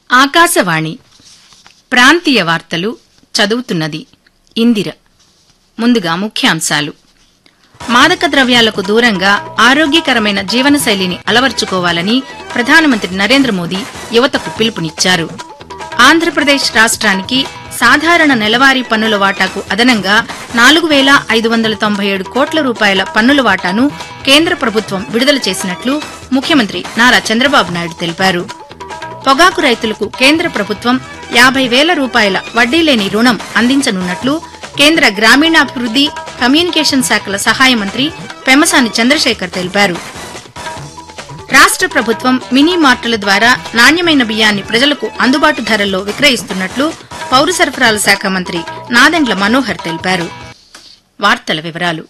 ఆకాశవాణి ప్రాంతీయ వార్తలు చదువుతున్నది ఇందిర ముందుగా ముఖ్యాంశాలు మాదక ద్రవ్యాలకు దూరంగా ఆరోగ్యకరమైన జీవనశైలిని అలవర్చుకోవాలని ప్రధానమంత్రి నరేంద్ర మోదీ యువతకు పిలుపునిచ్చారు ఆంధ్రప్రదేశ్ రాష్ట్రానికి సాధారణ నెలవారీ పన్నుల వాటాకు అదనంగా నాలుగు వేల ఐదు వందల తొంభై ఏడు కోట్ల రూపాయల పన్నుల వాటాను కేంద్ర ప్రభుత్వం విడుదల చేసినట్లు ముఖ్యమంత్రి నారా చంద్రబాబు నాయుడు తెలిపారు పొగాకు రైతులకు కేంద్ర ప్రభుత్వం యాభై వేల రూపాయల వడ్డీ లేని రుణం అందించనున్నట్లు కేంద్ర గ్రామీణాభివృద్ది కమ్యూనికేషన్ శాఖల సహాయ మంత్రి పెమసాని చంద్రశేఖర్ తెలిపారు రాష్ట్ర ప్రభుత్వం మినీ మార్టుల ద్వారా నాణ్యమైన బియ్యాన్ని ప్రజలకు అందుబాటు ధరల్లో విక్రయిస్తున్నట్లు పౌర సరఫరాల శాఖ మంత్రి నాదెండ్ల మనోహర్ తెలిపారు వార్తల వివరాలు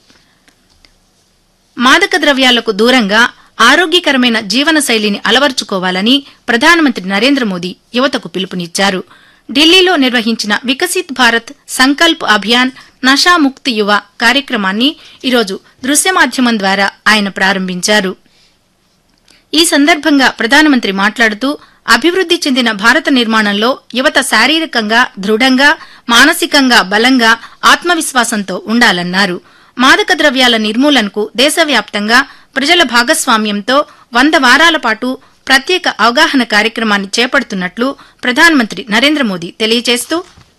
మాదక ద్రవ్యాలకు దూరంగా ఆరోగ్యకరమైన జీవన శైలిని అలవర్చుకోవాలని ప్రధానమంత్రి నరేంద్ర మోదీ యువతకు పిలుపునిచ్చారు ఢిల్లీలో నిర్వహించిన వికసిత్ భారత్ సంకల్ప్ అభియాన్ నషాముక్తి యువ కార్యక్రమాన్ని ఈరోజు దృశ్య మాధ్యమం ద్వారా ఆయన ప్రారంభించారు ఈ సందర్భంగా ప్రధానమంత్రి మాట్లాడుతూ అభివృద్ది చెందిన భారత నిర్మాణంలో యువత శారీరకంగా దృఢంగా మానసికంగా బలంగా ఆత్మవిశ్వాసంతో ఉండాలన్నారు మాదక ద్రవ్యాల నిర్మూలనకు దేశవ్యాప్తంగా ప్రజల భాగస్వామ్యంతో వంద వారాల పాటు ప్రత్యేక అవగాహన కార్యక్రమాన్ని చేపడుతున్నట్లు ప్రధానమంత్రి నరేంద్ర మోదీ తెలియజేస్తూ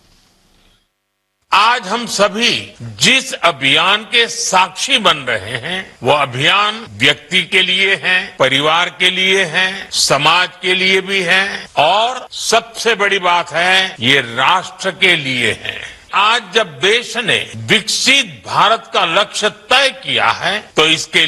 आज हम सभी जिस अभियान के साक्षी बन रहे हैं वो अभियान व्यक्ति के लिए है परिवार के लिए है समाज के लिए भी है और सबसे बड़ी बात है ये राष्ट्र के लिए है आज जब देश ने विकसित भारत का लक्ष्य तय किया है तो इसके